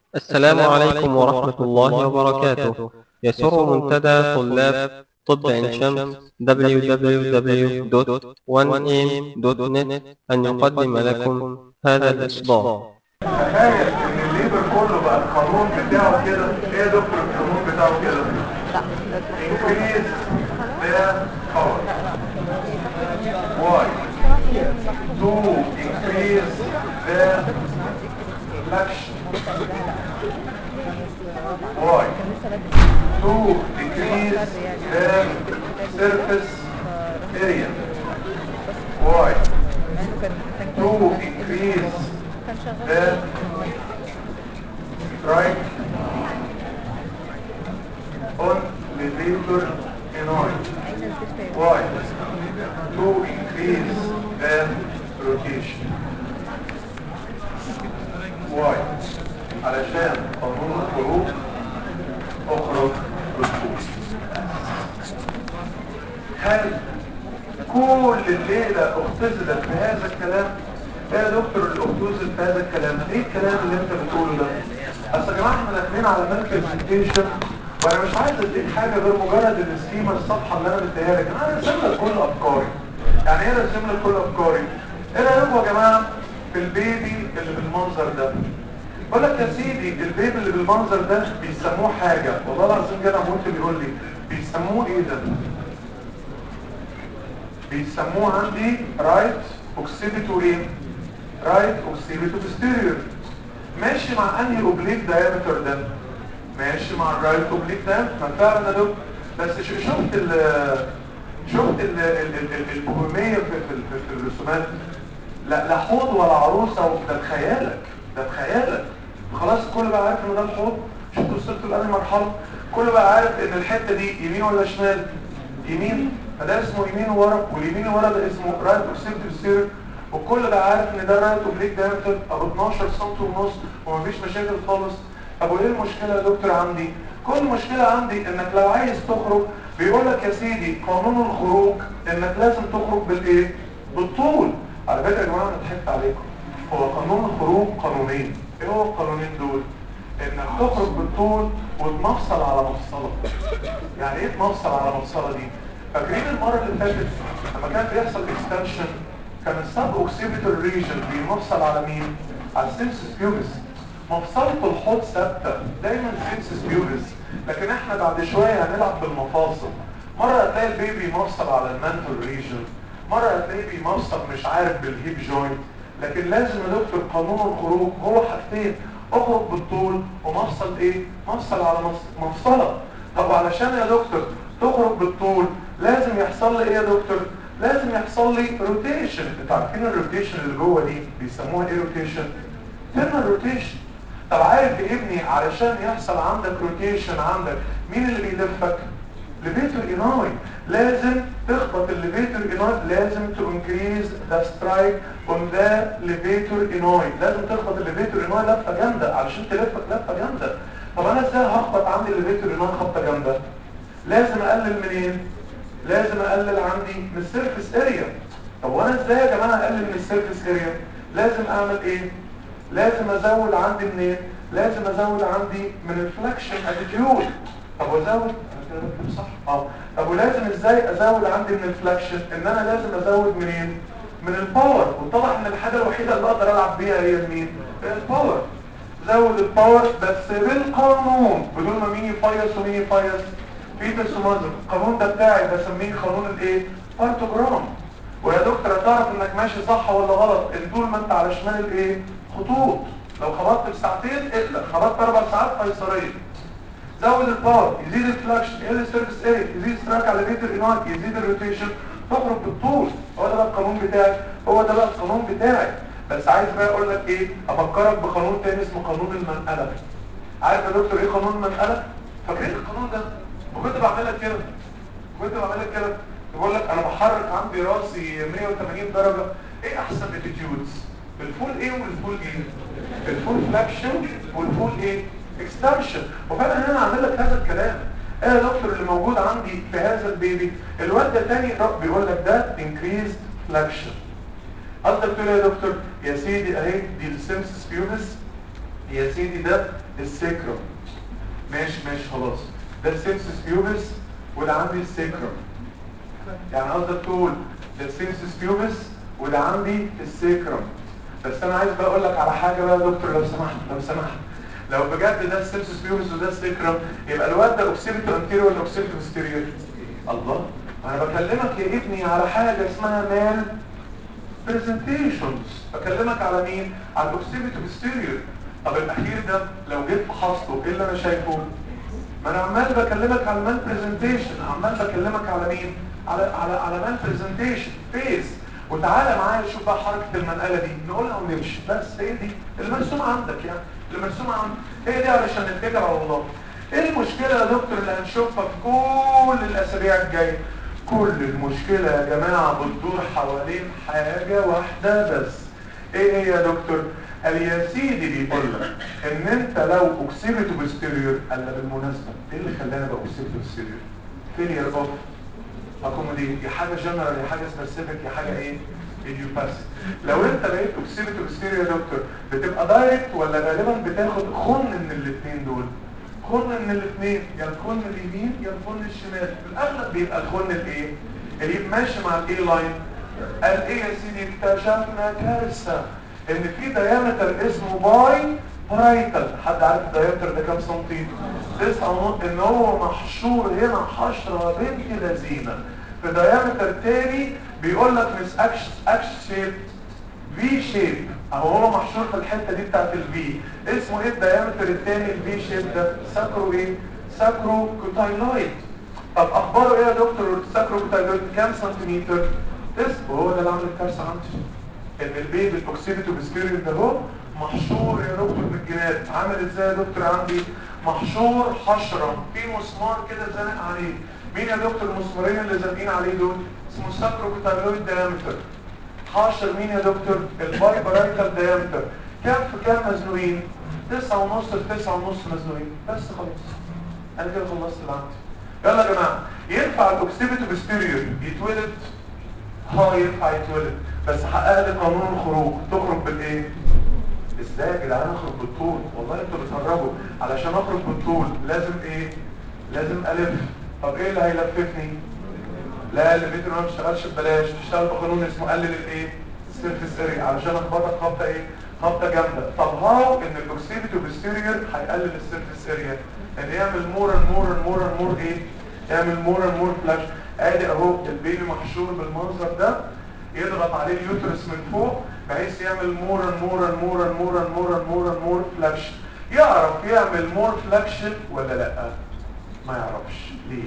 السلام عليكم ورحمة الله وبركاته يسر منتدى طلاب طب عين شمس www.1am.net أن يقدم لكم هذا الإصدار تخيل ان الليبر كله بقى القانون بتاعه كده ايه يا دكتور القانون بتاعه كده increase the power why to increase the flexion why to decrease the surface area why to increase the right on levator enoid. Why? To increase the rotation. Why? علشان قانون الخروج اخرج بالطول. هل كل الليلة اختزلت بهذا الكلام؟ ايه يا دكتور الاختزل بهذا الكلام؟ ايه الكلام اللي انت بتقوله ده؟ اصل يا جماعة احنا داخلين على مال برزنتيشن وانا مش عايز اديك حاجة غير مجرد السكيمة الصفحة اللي انا مديها لك انا راسم لك كل افكاري يعني ايه راسم لك كل افكاري؟ ايه رايكم يا جماعة في البيبي اللي بالمنظر ده؟ بقول لك يا سيدي البيبي اللي بالمنظر ده بيسموه حاجة والله العظيم كده ممكن يقول لي بيسموه ايه ده؟ بيسموه عندي رايت اوكسيبيتو ايه رايت اوكسيبيتو بوستيريور ماشي مع انهي اوبليك دايمتر ده ماشي مع الرايت اوبليك ده ما فعلا ده بس ش- شفت ال شفت ال البوهيميه في, في, في, في الرسومات لا لا حوض ولا عروسه ده بخيالك ده بخيالك خلاص الكل بقى عارف ان ده الحوض شفت وصلت لأنهي مرحله كل بقى عارف ان الحته دي يمين ولا شمال يمين فده اسمه يمين ورا واليمين ورا ده اسمه رايت اوكسيبتيف سيرك والكل ده عارف ان ده رايت اوبليك دايمتر ابو 12 سم ونص ومفيش مشاكل خالص طب وايه المشكله يا دكتور عندي كل مشكله عندي انك لو عايز تخرج بيقول لك يا سيدي قانون الخروج انك لازم تخرج بالايه بالطول على فكره يا جماعه انا ضحكت عليكم هو قانون الخروج قانونين ايه هو القانونين دول انك تخرج بالطول وتمفصل على مفصله يعني ايه تمفصل على مفصله دي فاكرين المره اللي فاتت لما كان بيحصل اكستنشن كان السب اوكسيبيتال ريجن بيمفصل على مين على السيمسس بيوبس مفصله الحوض ثابته دايما سيمسس بيوبس لكن احنا بعد شويه هنلعب بالمفاصل مره هتلاقي البيبي مفصل على المانتل ريجن مره هتلاقيه بيمفصل مش عارف بالهيب جوينت لكن لازم يا دكتور قانون الخروج هو حاجتين اخرج بالطول ومفصل ايه مفصل على مفص- مفصله طب علشان يا دكتور تخرج بالطول لازم يحصل لي ايه يا دكتور لازم يحصل لي روتيشن انتوا عارفين الروتيشن اللي جوه دي بيسموها ايه روتيشن ترمال روتيشن طب عارف يا ابني علشان يحصل عندك روتيشن عندك مين اللي بيلفك ليفيتور ايناي لازم تخبط الليفيتور ايناي لازم تو انكريز ذا سترايك اون ذا ليفيتور ايناي لازم تخبط الليفيتور ايناي لفه جامده علشان تلفك لفه جامده طب انا ازاي هخبط عندي الليفيتور ايناي خبطه جامده لازم اقلل منين لازم اقلل عندي من السيرفيس اريا طب وانا ازاي يا جماعه اقلل من السيرفيس اريا لازم اعمل ايه لازم ازود عندي منين لازم ازود عندي من الفلكشن اتيتيود طب وازود انا كده بكتب صح اه طب ولازم ازاي ازود عندي من الفلكشن ان انا لازم ازود منين من الباور وطبعا ان الحاجه الوحيده اللي اقدر العب بيها هي مين هي الباور زود الباور بس بالقانون بدون ما مين يفيص ومين يفيص بيترس ومازر القانون ده بتاعي بسميه قانون الايه بارتوجرام ويا دكتور هتعرف انك ماشي صح ولا غلط ان طول ما انت على شمال الايه خطوط لو خبطت بساعتين اقلق خبطت اربع ساعات قيصريه زود الباور يزيد الفلاكشن يقل السيرفيس اريا يزيد ستراك على بيت الانايت يزيد الروتيشن تخرج بالطول هو ده بقى القانون بتاعي هو ده بقى القانون بتاعي بس عايز بقى اقول لك ايه افكرك بقانون تاني اسمه قانون المنقله عارف يا دكتور ايه قانون المنقله فاكرين القانون ده وكنت بعملها كده كنت بعملها كده بقول لك انا بحرك عندي راسي 180 درجه ايه احسن اتيتيودز الفول ايه والفول ايه الفول فلاكشن والفول ايه اكستنشن وفعلا انا عامل لك هذا الكلام ايه يا دكتور اللي موجود عندي في هذا البيبي الواد ده تاني رب بيقول لك ده increased flexion قصدك تقول إيه يا دكتور يا سيدي اهي دي السيمسس بيوبس يا سيدي ده السيكرم ماشي ماشي خلاص ده السيمسس بيوبس وده عندي السيكرم يعني قصدك تقول ده السيمسس بيوبس وده عندي السيكرم بس انا عايز بقى اقول لك على حاجه بقى يا دكتور لو سمحت لو سمحت لو بجد ده السيمسس بيوبس وده السيكرم يبقى الواد ده اوكسيبيتو انتيريور ولا اوكسيبيتو بوستيريور الله انا بكلمك يا ابني على حاجه اسمها مال برزنتيشنز بكلمك على مين على الاوكسيبيتو بوستيريور طب الاخير ده لو جيت فحصته ايه اللي انا شايفه ما انا عمال بكلمك على المان برزنتيشن عمال بكلمك على مين على على على مان برزنتيشن فيس وتعالى معايا شوف بقى حركه المنقله دي نقولها ونمشي بس هي دي المرسومه عندك يعني المرسومه عندك هي دي علشان نتكل على الله ايه المشكله يا دكتور اللي هنشوفها في كل الاسابيع الجايه كل المشكله يا جماعه بتدور حوالين حاجه واحده بس ايه هي يا دكتور قال يا سيدي بيقول لك ان انت لو اكسبت بوستيريور قال بالمناسبه ايه اللي خلاني ابقى اكسبت بوستيريور فيلير اوف اكوموديت يا حاجه جنرال يا حاجه سبيسيفيك يا حاجه ايه ايديوباثيك لو انت بقيت اكسبت بوستيريور يا دكتور بتبقى دايركت ولا غالبا بتاخد خن من الاثنين دول خن من الاثنين يا الخن اليمين يا الخن الشمال في الاغلب بيبقى الخن الايه اللي ماشي مع الاي لاين قال ايه يا سيدي اكتشفنا كارثه ان في دايمتر اسمه باي برايتال حد عارف الدايمتر ده كام سنتي تسعة ونص ان هو محشور هنا حشرة بنت لذينة في دايمتر تاني بيقول لك مش اكش اكش شيب في شيب اهو هو محشور في الحتة دي بتاعت الفي اسمه ايه الدايمتر التاني الفي شيب ده ساكرو ايه ساكرو كوتايلويد طب اخباره ايه يا دكتور ساكرو كوتايلويد كام سنتيمتر تسعة وهو ده اللي عامل الكارثة عندي ان البيبي الاوكسيبيتو بسكيريو ده هو محشور يا دكتور بالجنات عامل ازاي يا دكتور عندي محشور حشرة في مسمار كده زانق عليه مين يا دكتور المسمارين اللي زانقين عليه دول اسمه ساكروكوتايلويد دايمتر حاشر مين يا دكتور الباي برايتال دايمتر كام في كام مزنوقين تسعة ونص في تسعة ونص مزنوقين بس خلاص انا كده خلصت اللي عندي يلا يا جماعه ينفع الاوكسيبيتو بسكيريو يتولد اه ينفع يتولد بس حقق لي قانون الخروج تخرج بالايه ازاي يا جدعان اخرج بالطول والله انتوا بتهربوا علشان اخرج بالطول لازم ايه لازم الف طب ايه اللي هيلففني لا اللي بيتر ما بيشتغلش ببلاش بيشتغل بقانون اسمه قلل الايه سيرفيس اريا علشان اخبطك خبطه ايه خبطه جامده طب هاو ان الاوكسيبيتو بستيريور هيقلل السيرفيس اريا ان يعمل مور اند مور اند مور اند مور ايه يعمل مور اند مور فلاش ادي اهو البيبي محشور بالمنظر ده يضغط عليه اليوترس من فوق بحيث يعمل مور اند مور اند مور اند مور اند مور اند مور اند مور فلاكشن يعرف يعمل مور فلاكشن ولا لا ما يعرفش ليه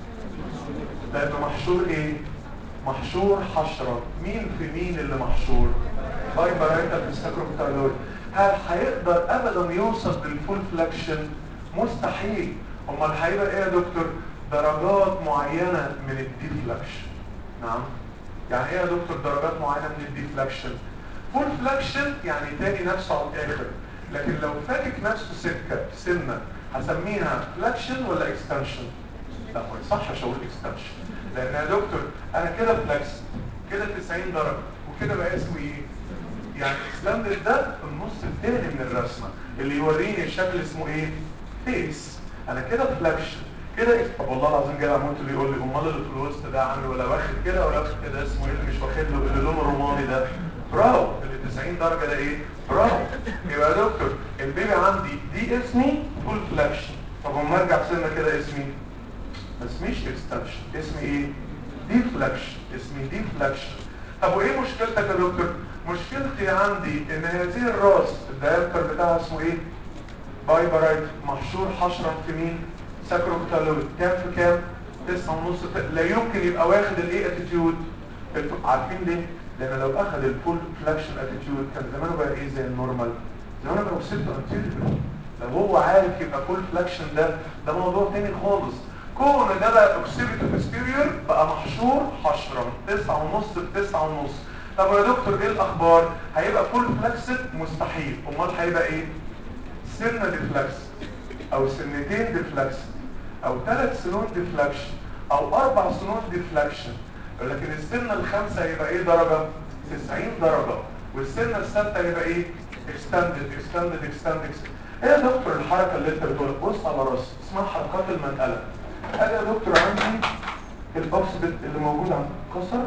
لانه محشور ايه محشور حشرة مين في مين اللي محشور باي بارايتا في الساكروكتالويد هل هيقدر ابدا يوصل للفول فلاكشن مستحيل امال هيبقى ايه يا دكتور درجات معينة من الديفلاكشن نعم يعني ايه يا دكتور درجات معينة من الديفلاكشن فول فلاكشن يعني تاني نفسه على الاخر لكن لو فاكك نفسه سكة سنة هسميها فلاكشن ولا اكستنشن لا ما يصحش اقول اكستنشن لان يا دكتور انا كده فلاكس كده 90 درجة وكده بقى اسمه ايه يعني اكستندد ده النص الثاني من الرسمة اللي يوريني الشكل اسمه ايه فيس انا كده فلاكشن كده طب والله العظيم جاي عمود اللي يقول لي امال اللي في الوسط ده عامل ولا واخد كده ولا واخد كده اسمه ايه اللي مش واخد له اللي لونه رمادي ده براو اللي 90 درجه ده ايه براو يبقى يا دكتور البيبي عندي دي اسمي فول فلاكشن طب اما ارجع سنه كده اسمي ما اسميش اكستنشن اسمي ايه دي فلاكشن اسمي دي فلاكشن طب وايه مشكلتك يا دكتور مشكلتي عندي ان هذه الراس الدايمتر بتاعها اسمه ايه باي بارايت محشور حشرا في مين ساكروكتالويد كام في كام تسعة ونص لا يمكن يبقى واخد الايه اتيتيود عارفين ليه لان لو اخد الفول فلاكشن اتيتيود كان زمانه بقى ايه زي النورمال زمانه بقى وصلت انتيريور لو هو عارف يبقى فول فلاكشن ده ده موضوع تاني خالص كون ده بقى اوكسيبيتو بوستيريور بقى محشور حشرا تسعة ونص بتسعة ونص طب يا دكتور ايه الاخبار هيبقى فول فلاكسد مستحيل امال هيبقى ايه سنه ديفلاكس او سنتين ديفلاكشن او ثلاث سنون ديفلاكشن او اربع سنون ديفلاكشن لكن السنه الخامسه هيبقى ايه درجه 90 درجه والسنه السادسه هيبقى ايه اكستندد اكستندد اكستندد ايه يا دكتور الحركه اللي انت بتقولها بص على راسي اسمها حركات المنقله ادي يا دكتور عندي الاوكسيدنت اللي موجود عندي كسر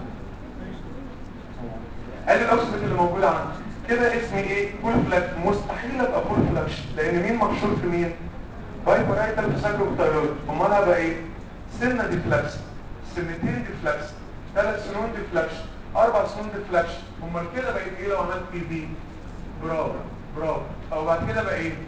ادي الاوكسيدنت اللي موجود عندي كده اسمي ايه فول فلاك مستحيل ابقى فول فلاكش لان مين محشور في مين بايبرايتال فيساكروبتايرويد امال هبقى ايه سنه ديفلاكس سنتين ديفلاكس ثلاث سنون ديفلاكش اربع سنون ديفلاكش امال كده بقيت ايه لو عملت ايه دي برافو برافو او بعد كده بقى ايه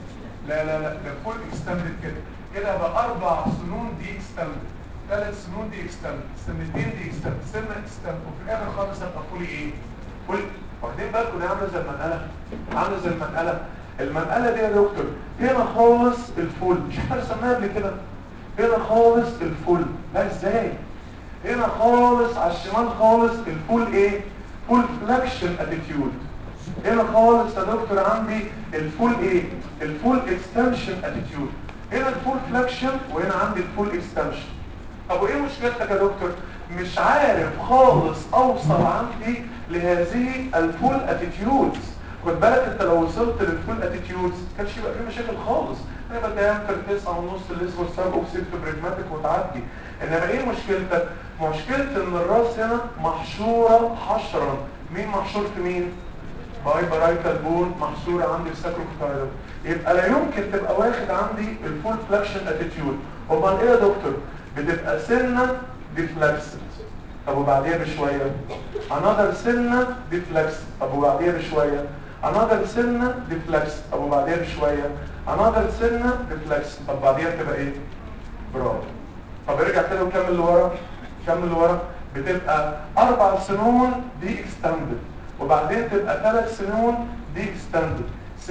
لا لا لا ده فول اكستندد كده كده بقى اربع سنون دي اكستندد ثلاث سنون دي اكستندد سنتين دي اكستندد سنه اكستندد وفي الاخر خالص هبقى فولي ايه فول واخدين بالكم دي عامله زي المنقله عامله زي المنقله المنقله دي يا دكتور هنا خالص الفول مش احنا رسمناها قبل كده هنا خالص الفول لا ازاي هنا خالص على الشمال خالص الفول ايه فول فلاكشن اتيتيود هنا خالص يا دكتور عندي الفول ايه الفول اكستنشن اتيتيود هنا الفول فلاكشن وهنا عندي الفول اكستنشن طب وايه مشكلتك يا دكتور مش عارف خالص اوصل عندي لهذه الفول اتيتيودز خد بالك انت لو وصلت للفول اتيتيودز كانش يبقى في مشاكل خالص انا بديامتر 9 ونص اللي اسمه السب اوكسيد برجماتيك وتعدي انما ايه مشكلتك مشكلة ان الراس هنا محشورة حشرا مين محشور في مين باي برايتال بون محصورة عندي في ساكروكتايل يبقى لا يمكن تبقى واخد عندي الفول فلاكشن اتيتيود امال ايه يا دكتور بتبقى سنة ديفلاكسد طب وبعديها بشوية another سنة ديفلاكسد طب وبعديها بشوية another سنة ديفلاكسد طب وبعديها بشوية another سنة ديفلاكسد طب بعديها بتبقى ايه برافو طب ارجع كده وكمل لورا كمل لورا بتبقى اربع سنون دي اكستندد وبعدين تبقى ثلاث سنون دي اكستندد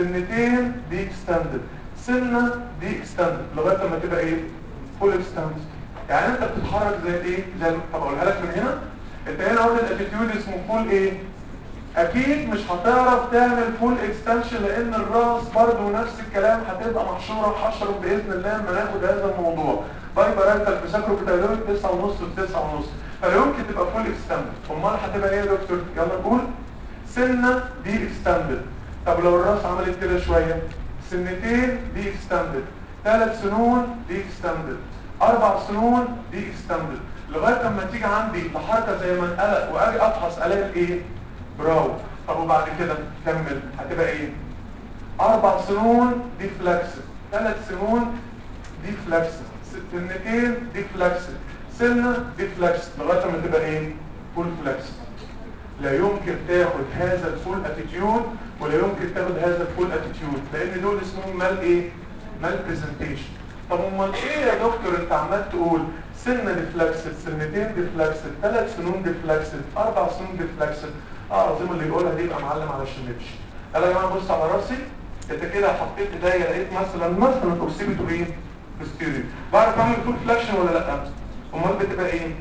سنتين دي اكستندد سنه دي اكستندد لغايه لما تبقى ايه فول اكستندد يعني انت بتتحرك زي ايه زي طب اقولها لك من هنا انت هنا قلت الاتيتيود اسمه فول ايه اكيد مش هتعرف تعمل فول اكستنشن لان الراس برضو نفس الكلام هتبقى محشوره حشر باذن الله لما ناخد هذا الموضوع باي بارنتال فيساكرو بتايلويد 9 ونص ل 9 ونص فلا يمكن تبقى فول اكستندد امال هتبقى ايه يا دكتور يلا نقول سنه دي اكستندد طب لو الراس عملت كده شويه سنتين دي اكستندد ثلاث سنون دي اكستندد اربع سنون دي اكستندد لغايه لما تيجي عندي لحركه زي ما انقلق واجي ابحث الاقي ايه براو طب وبعد كده كمل هتبقى ايه اربع سنون دي فلكسد ثلاث سنون دي فلكسد سنتين دي فلكسد سنه دي فلكسد لغايه لما تبقى ايه فول فلكسد لا يمكن تاخد هذا الفول اتيتيود ولا يمكن تاخد هذا الفول اتيتيود لان دول اسمهم مال ايه مال برزنتيشن طب امال ايه يا دكتور انت عمال تقول سنه ديفلاكسد سنتين ديفلاكسد ثلاث سنون ديفلاكسد اربع سنون ديفلاكسد اه العظيم اللي يقولها دي يبقى معلم على الشنبش يلا يا جماعه بص على راسي انت كده حطيت ايديا لقيت مثلا مثلا اوكسيبيتو ايه بوستيريور بعرف اعمل فول فلاكشن ولا لا امال بتبقى ايه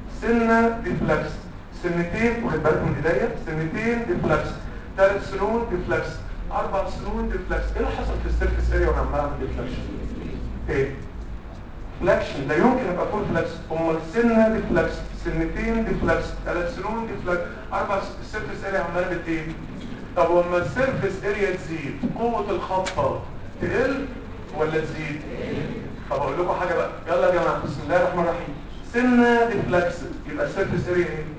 سنه ديفلاكس سنتين واخد بالك من ايديا سنتين ديفلاكس ثلاث سنون ديفلاكس اربع سنون ديفلاكس ايه اللي حصل في السيرفيس اريا وانا عمال اعمل ديفلاكشن ايه فلاكشن لا يمكن ابقى فول فلاكس امال سنه ديفلاكس سنتين ديفلاكس ثلاث سنون ديفلاكس اربع السيرفيس اريا عماله بتايه طب وما السيرفيس اريا تزيد قوه الخبطه تقل ولا تزيد طب اقول لكم حاجه بقى يلا يا جماعه بسم الله الرحمن الرحيم سنه ديفلاكس يبقى السيرفيس اريا ايه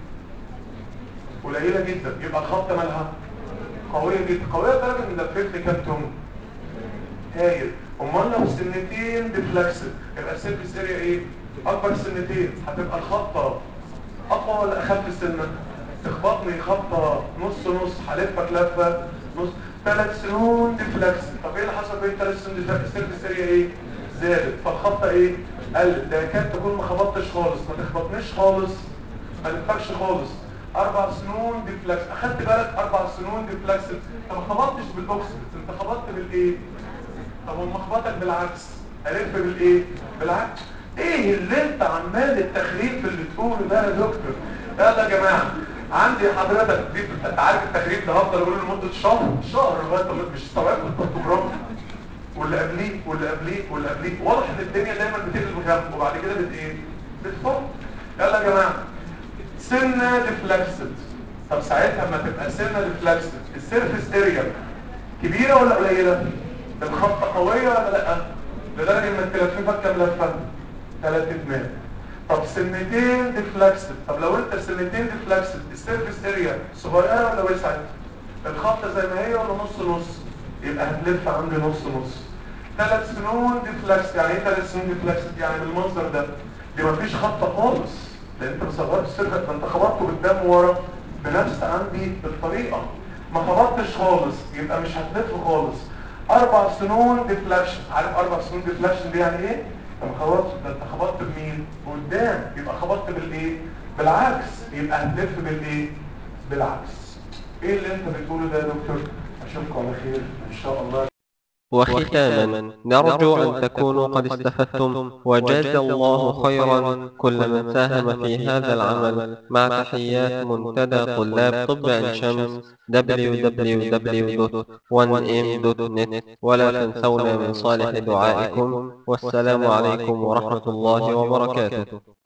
قليله جدا يبقى الخبطه مالها قويه جدا قويه لدرجه ان لفيت لي كام توم هايل امال لو سنتين ديفلاكسد يبقى السيرفيس اريا ايه اكبر سنتين هتبقى الخبطه اقوى ولا اخف سنه تخبطني خبطه نص نص هلفك لفه نص ثلاث سنون ديفلاكسد طب ايه اللي حصل بين ثلاث سنون ديفلاكسد السيرفيس اريا ايه زادت فالخبطه ايه قلت ده كانت تكون ما خبطتش خالص ما تخبطنيش خالص ما تنفعش خالص اربع سنون ديفلاكس اخدت بالك اربع سنون ديفلاكس انت ما خبطتش بالاوكسيد انت خبطت بالايه طب وما خبطك بالعكس الف بالايه بالعكس ايه اللي انت عمال التخريب في اللي تقوله ده يا دكتور يلا يا جماعه عندي حضرتك دي انت عارف التخريب ده هفضل اقوله لمده شهر شهر لغايه ما مش استوعبت البروجرام واللي قبليه واللي قبليه واللي قبليه واضح ان الدنيا دايما بتقلب غم وبعد كده بت ايه بتفك يلا يا جماعه سنه ديفلاكسد طب ساعتها لما تبقى سنه ديفلاكسد السيرفيس اريا كبيرة ولا قليلة الخطة قوية ولا لا لدرجة ان التلاتين فات كام لفة تلات اتمام طب سنتين ديفلاكسد طب لو انت سنتين ديفلاكسد السيرفيس اريا صغيرة ولا وسعت الخطة زي ما هي ولا نص نص يبقى هتلف عندي نص نص ثلاث سنون ديفلاكسد يعني ايه ثلاث سنون ديفلاكسد يعني بالمنظر ده دي مفيش خطة خالص لان انت صغرت السيرفيس ده انت خبطته بالدم ورا بنفس عندي الطريقة ما خبطتش خالص يبقى مش هتلف خالص اربع سنون ديفلاكشن عارف اربع سنون ديفلاكشن دي يعني ايه لما خبطت ده انت خبطت بمين قدام يبقى خبطت بالايه بالعكس يبقى هتلف بالايه بالعكس ايه اللي انت بتقوله ده يا دكتور اشوفكم على خير ان شاء الله وختاما نرجو أن تكونوا قد استفدتم وجاز الله خيرا كل من ساهم في هذا العمل مع تحيات منتدى طلاب طب عين شمس www.1m.net ولا تنسونا من صالح دعائكم والسلام عليكم ورحمة الله وبركاته